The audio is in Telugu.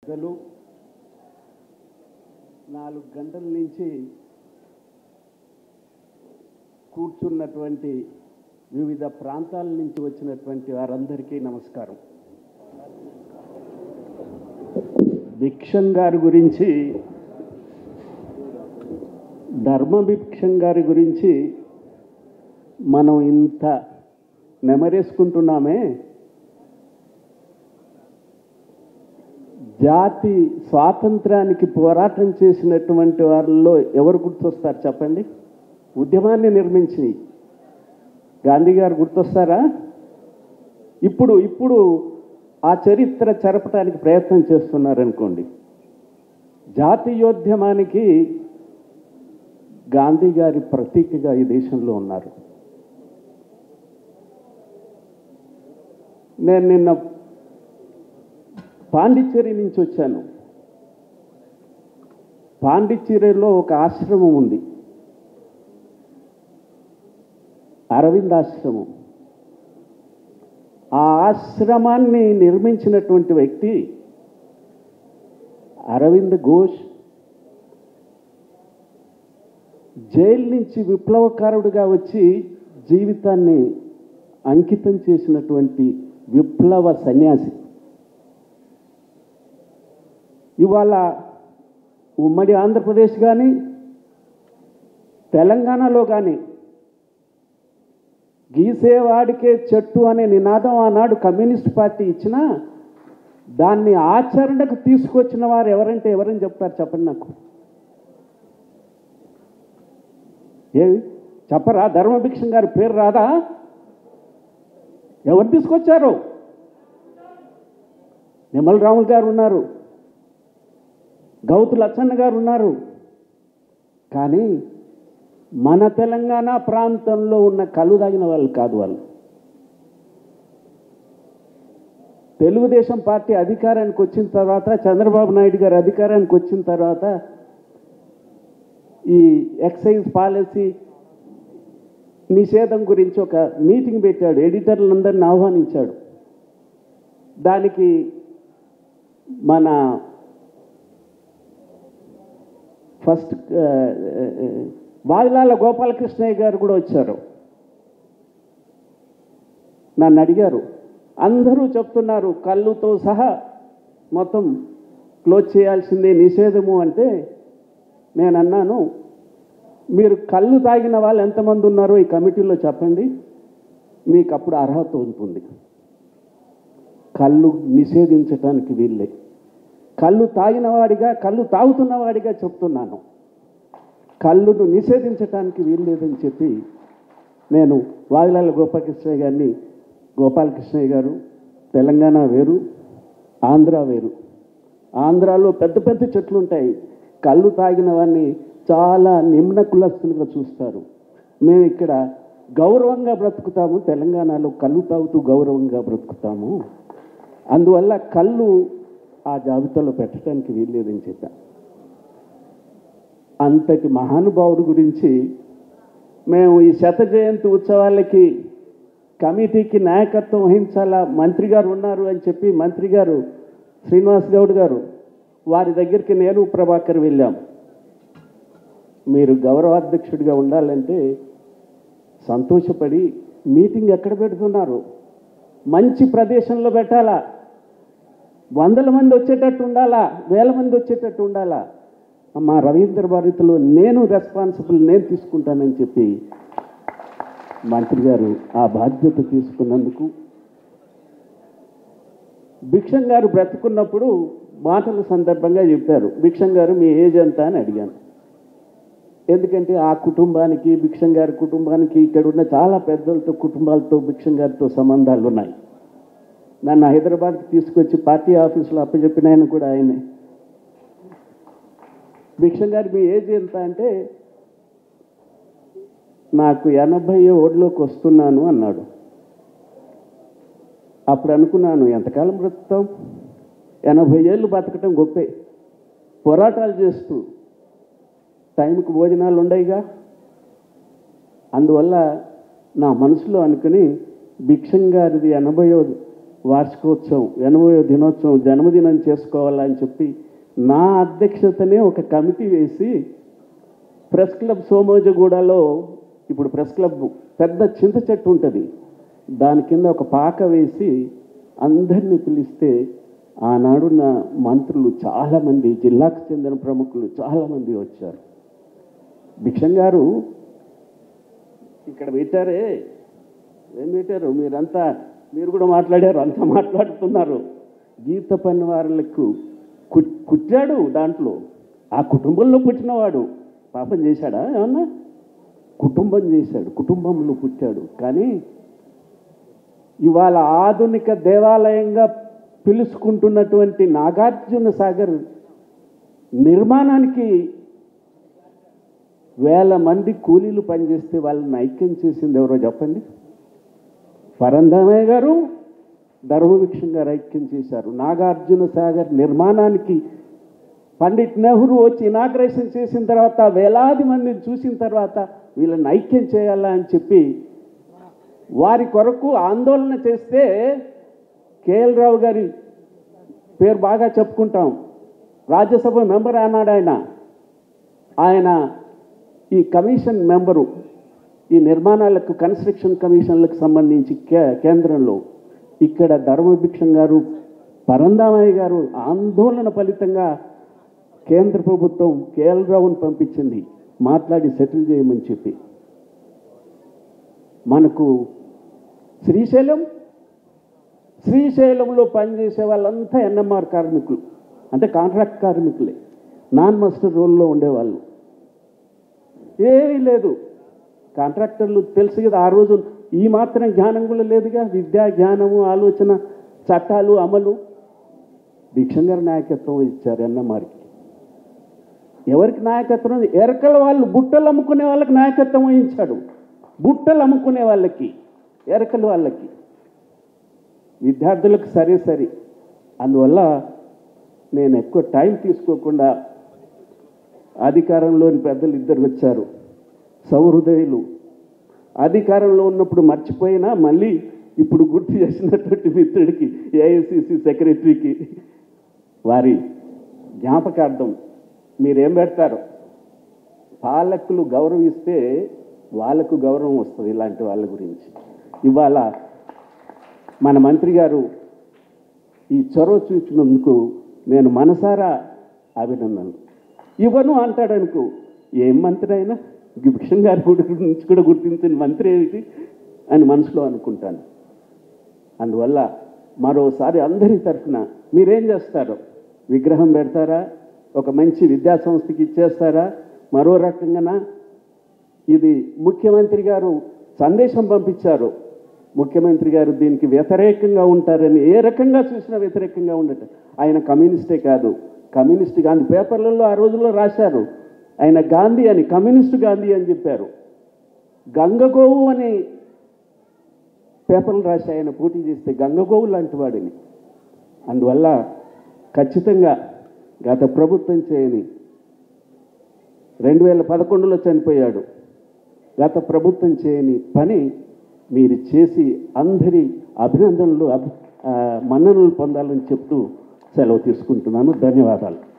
ప్రజలు నాలుగు గంటల నుంచి కూర్చున్నటువంటి వివిధ ప్రాంతాల నుంచి వచ్చినటువంటి వారందరికీ నమస్కారం భిక్షం గారి గురించి ధర్మభిక్షం గారి గురించి మనం ఇంత నెమరేసుకుంటున్నామే జాతి స్వాతంత్రానికి పోరాటం చేసినటువంటి వారిలో ఎవరు గుర్తొస్తారు చెప్పండి ఉద్యమాన్ని నిర్మించి గాంధీ గారు గుర్తొస్తారా ఇప్పుడు ఇప్పుడు ఆ చరిత్ర చెరపటానికి ప్రయత్నం చేస్తున్నారనుకోండి జాతీయోద్యమానికి గాంధీ గారి ప్రతీకగా ఈ దేశంలో ఉన్నారు నేను నిన్న పాండిచ్చేరి నుంచి వచ్చాను పాండిచ్చేరిలో ఒక ఆశ్రమం ఉంది అరవింద్ ఆశ్రమం ఆ ఆశ్రమాన్ని నిర్మించినటువంటి వ్యక్తి అరవింద్ ఘోష్ జైలు నుంచి విప్లవకారుడిగా వచ్చి జీవితాన్ని అంకితం చేసినటువంటి విప్లవ సన్యాసి ఇవాళ ఉమ్మడి ఆంధ్రప్రదేశ్ కానీ తెలంగాణలో కానీ గీసేవాడికే చెట్టు అనే నినాదం ఆనాడు కమ్యూనిస్ట్ పార్టీ ఇచ్చినా దాన్ని ఆచరణకు తీసుకొచ్చిన వారు ఎవరంటే ఎవరని చెప్తారు చెప్పండి నాకు ఏ చెప్పరా ధర్మభిక్షం గారి పేరు రాదా ఎవరు తీసుకొచ్చారు నిమ్మల రాములు గారు ఉన్నారు గౌతు లచ్చన్న గారు ఉన్నారు కానీ మన తెలంగాణ ప్రాంతంలో ఉన్న కళ్ళు తాగిన వాళ్ళు కాదు వాళ్ళు తెలుగుదేశం పార్టీ అధికారానికి వచ్చిన తర్వాత చంద్రబాబు నాయుడు గారు అధికారానికి వచ్చిన తర్వాత ఈ ఎక్సైజ్ పాలసీ నిషేధం గురించి ఒక మీటింగ్ పెట్టాడు ఎడిటర్లందరిని ఆహ్వానించాడు దానికి మన ఫస్ట్ వాదిలాల గోపాలకృష్ణయ్య గారు కూడా వచ్చారు నన్ను అడిగారు అందరూ చెప్తున్నారు కళ్ళుతో సహా మొత్తం క్లోజ్ చేయాల్సిందే నిషేధము అంటే నేను అన్నాను మీరు కళ్ళు తాగిన వాళ్ళు ఎంతమంది ఉన్నారో ఈ కమిటీలో చెప్పండి మీకు అప్పుడు అర్హత ఉంటుంది కళ్ళు నిషేధించటానికి వీళ్ళే కళ్ళు తాగిన వాడిగా కళ్ళు తాగుతున్న వాడిగా చెప్తున్నాను కళ్ళును నిషేధించటానికి వీల్లేదని చెప్పి నేను వాదిలాల గోపాలకృష్ణయ్య గారిని గోపాలకృష్ణయ్య గారు తెలంగాణ వేరు ఆంధ్ర వేరు ఆంధ్రాలో పెద్ద పెద్ద చెట్లు ఉంటాయి కళ్ళు తాగిన వాడిని చాలా నిమ్న కులస్తులుగా చూస్తారు మేము ఇక్కడ గౌరవంగా బ్రతుకుతాము తెలంగాణలో కళ్ళు తాగుతూ గౌరవంగా బ్రతుకుతాము అందువల్ల కళ్ళు ఆ జాబితాలో పెట్టడానికి వీల్లేదని చెప్పా అంతటి మహానుభావుడు గురించి మేము ఈ శత జయంతి ఉత్సవాలకి కమిటీకి నాయకత్వం వహించాలా మంత్రి గారు ఉన్నారు అని చెప్పి మంత్రి గారు శ్రీనివాస్ గౌడ్ గారు వారి దగ్గరికి నేను ప్రభాకర్ వెళ్ళాం మీరు గౌరవాధ్యక్షుడిగా ఉండాలంటే సంతోషపడి మీటింగ్ ఎక్కడ పెడుతున్నారు మంచి ప్రదేశంలో పెట్టాలా వందల మంది వచ్చేటట్టు ఉండాలా వేల మంది వచ్చేటట్టు ఉండాలా మా రవీంద్ర భారతిలో నేను రెస్పాన్సిబుల్ నేను తీసుకుంటానని చెప్పి మంత్రి గారు ఆ బాధ్యత తీసుకున్నందుకు భిక్షం గారు బ్రతుకున్నప్పుడు మాటల సందర్భంగా చెప్పారు భిక్షం గారు మీ ఏజ్ ఎంత అని అడిగాను ఎందుకంటే ఆ కుటుంబానికి భిక్షం గారి కుటుంబానికి ఇక్కడ ఉన్న చాలా పెద్దలతో కుటుంబాలతో భిక్షం గారితో సంబంధాలు ఉన్నాయి నన్ను హైదరాబాద్కి తీసుకొచ్చి పార్టీ ఆఫీసులో అప్పచెప్పిన ఆయన కూడా ఆయనే భిక్షం గారు మీ ఏజ్ ఎంత అంటే నాకు ఎనభై ఓడ్లోకి వస్తున్నాను అన్నాడు అప్పుడు అనుకున్నాను ఎంతకాలం బ్రతుకుతాం ఎనభై ఏళ్ళు బతకటం గొప్పే పోరాటాలు చేస్తూ టైంకి భోజనాలు ఉండయిగా అందువల్ల నా మనసులో అనుకుని భిక్షం గారిది ఎనభయో వార్షికోత్సవం ఎనభై దినోత్సవం జన్మదినం చేసుకోవాలని చెప్పి నా అధ్యక్షతనే ఒక కమిటీ వేసి ప్రెస్ క్లబ్ సోమోజగూడలో ఇప్పుడు ప్రెస్ క్లబ్ పెద్ద చింత చెట్టు ఉంటుంది దాని కింద ఒక పాక వేసి అందరినీ పిలిస్తే ఆనాడున్న మంత్రులు చాలామంది జిల్లాకు చెందిన ప్రముఖులు చాలామంది వచ్చారు భిక్షం గారు ఇక్కడ పెట్టారే ఏం పెట్టారు మీరంతా మీరు కూడా మాట్లాడారు అంతా మాట్లాడుతున్నారు గీత పని వారులకు కు- కుట్టాడు దాంట్లో ఆ కుటుంబంలో పుట్టినవాడు పాపం చేశాడా ఏమన్నా కుటుంబం చేశాడు కుటుంబంలో పుట్టాడు కానీ ఇవాళ ఆధునిక దేవాలయంగా పిలుచుకుంటున్నటువంటి నాగార్జున సాగర్ నిర్మాణానికి వేల మంది కూలీలు పనిచేస్తే వాళ్ళని ఐక్యం చేసింది ఎవరో చెప్పండి పరంధామయ్య గారు ధర్మభిక్షం గారు ఐక్యం చేశారు నాగార్జున సాగర్ నిర్మాణానికి పండిట్ నెహ్రూ వచ్చి ఇనాగ్రేషన్ చేసిన తర్వాత వేలాది మందిని చూసిన తర్వాత వీళ్ళని ఐక్యం చేయాలా అని చెప్పి వారి కొరకు ఆందోళన చేస్తే కేఎల్ రావు గారి పేరు బాగా చెప్పుకుంటాం రాజ్యసభ మెంబర్ అన్నాడు ఆయన ఆయన ఈ కమిషన్ మెంబరు ఈ నిర్మాణాలకు కన్స్ట్రక్షన్ కమిషన్లకు సంబంధించి కే కేంద్రంలో ఇక్కడ ధర్మభిక్షం గారు పరందామయ్య గారు ఆందోళన ఫలితంగా కేంద్ర ప్రభుత్వం కేఎల్ రావును పంపించింది మాట్లాడి సెటిల్ చేయమని చెప్పి మనకు శ్రీశైలం శ్రీశైలంలో పనిచేసే వాళ్ళంతా ఎన్ఎంఆర్ కార్మికులు అంటే కాంట్రాక్ట్ కార్మికులే నాన్ మాస్టర్ రోల్లో ఉండేవాళ్ళు ఏమీ లేదు కాంట్రాక్టర్లు తెలుసు కదా ఆ రోజు ఈ మాత్రం జ్ఞానం కూడా లేదుగా విద్యా జ్ఞానము ఆలోచన చట్టాలు అమలు భిక్షం గారి నాయకత్వం ఇచ్చారు ఎన్ఎంఆర్కి ఎవరికి నాయకత్వం ఎరకల వాళ్ళు బుట్టలు అమ్ముకునే వాళ్ళకి నాయకత్వం వహించాడు బుట్టలు అమ్ముకునే వాళ్ళకి ఎరకల వాళ్ళకి విద్యార్థులకు సరే సరి అందువల్ల నేను ఎక్కువ టైం తీసుకోకుండా అధికారంలోని పెద్దలు ఇద్దరు వచ్చారు సౌహృదయులు అధికారంలో ఉన్నప్పుడు మర్చిపోయినా మళ్ళీ ఇప్పుడు గుర్తు చేసినటువంటి మిత్రుడికి ఏఐసిసి సెక్రటరీకి వారి జ్ఞాపకార్థం మీరేం పెడతారు పాలకులు గౌరవిస్తే వాళ్ళకు గౌరవం వస్తుంది ఇలాంటి వాళ్ళ గురించి ఇవాళ మన మంత్రి గారు ఈ చొరవ చూపినందుకు నేను మనసారా అభినందనలు ఇవ్వను అంటాడనుకో ఏం మంత్రి అయినా భిక్షం గారి గురించి కూడా గుర్తించిన మంత్రి ఏమిటి అని మనసులో అనుకుంటాను అందువల్ల మరోసారి అందరి తరఫున మీరేం చేస్తారు విగ్రహం పెడతారా ఒక మంచి విద్యా సంస్థకి ఇచ్చేస్తారా మరో రకంగానా ఇది ముఖ్యమంత్రి గారు సందేశం పంపించారు ముఖ్యమంత్రి గారు దీనికి వ్యతిరేకంగా ఉంటారని ఏ రకంగా చూసినా వ్యతిరేకంగా ఉండటం ఆయన కమ్యూనిస్టే కాదు కమ్యూనిస్ట్ గాంధీ పేపర్లలో ఆ రోజుల్లో రాశారు ఆయన గాంధీ అని కమ్యూనిస్ట్ గాంధీ అని చెప్పారు గంగగోవు అని పేపర్లు రాసి ఆయన పోటీ చేస్తే గంగగోవు లాంటి వాడిని అందువల్ల ఖచ్చితంగా గత ప్రభుత్వం చేయని రెండు వేల పదకొండులో చనిపోయాడు గత ప్రభుత్వం చేయని పని మీరు చేసి అందరి అభినందనలు అభి ఆ, మన్ననలు పొందాలని చెప్తూ సెలవు తీసుకుంటున్నాను ధన్యవాదాలు